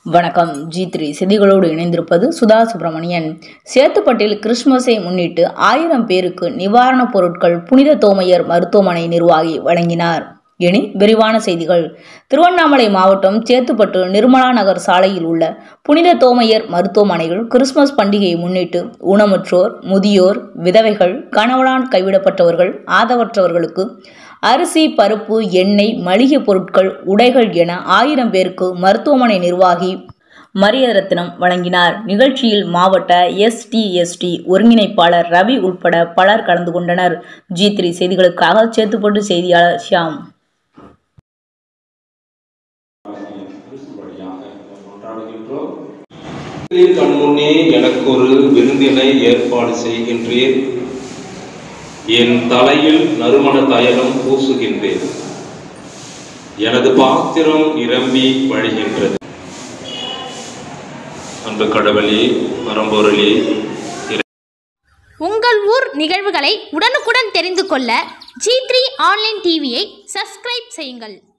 வணக்கம் G three செய்திகளோடு இணைந்திருப்பது சுதா சுப்பிரமணியன் சேத்துப்பட்டில் கிறிஸ்துமஸை முன்னிட்டு ஆயிரம் பேருக்கு நிவாரணப் பொருட்கள் புனித தோமையர் மருத்துவமனை நிர்வாகி வழங்கினார் இனி விரிவான செய்திகள் திருவண்ணாமலை மாவட்டம் சேத்துப்பட்டு நிர்மலா நகர் சாலையில் உள்ள புனித தோமையர் மருத்துவமனையில் கிறிஸ்துமஸ் பண்டிகையை முன்னிட்டு ஊனமுற்றோர் முதியோர் விதவைகள் கணவனான் கைவிடப்பட்டவர்கள் ஆதவற்றவர்களுக்கு அரிசி பருப்பு எண்ணெய் மளிகை பொருட்கள் உடைகள் என ஆயிரம் பேருக்கு மருத்துவமனை நிர்வாகி மரியரத்னம் வழங்கினார் நிகழ்ச்சியில் மாவட்ட எஸ்டிஎஸ்டி ஒருங்கிணைப்பாளர் ரவி உட்பட பலர் கலந்து கொண்டனர் ஜி த்ரீ செய்திகளுக்காக சேத்துப்பட்டு செய்தியாளர் ஷியாம் கொண்டாடுகின்றோம் கண் முன்னே எனக்கு ஒரு விருந்தினை ஏற்பாடு செய்கின்றேன் என் தலையில் நறுமண தைலம் பூசுகின்றேன் எனது பாத்திரம் நிரம்பி வழிகின்றது அன்பு கடவுளே பரம்பொருளே உங்கள் ஊர் நிகழ்வுகளை உடனுக்குடன் தெரிந்து கொள்ள ஜி த்ரீ ஆன்லைன் டிவியை சப்ஸ்கிரைப் செய்யுங்கள்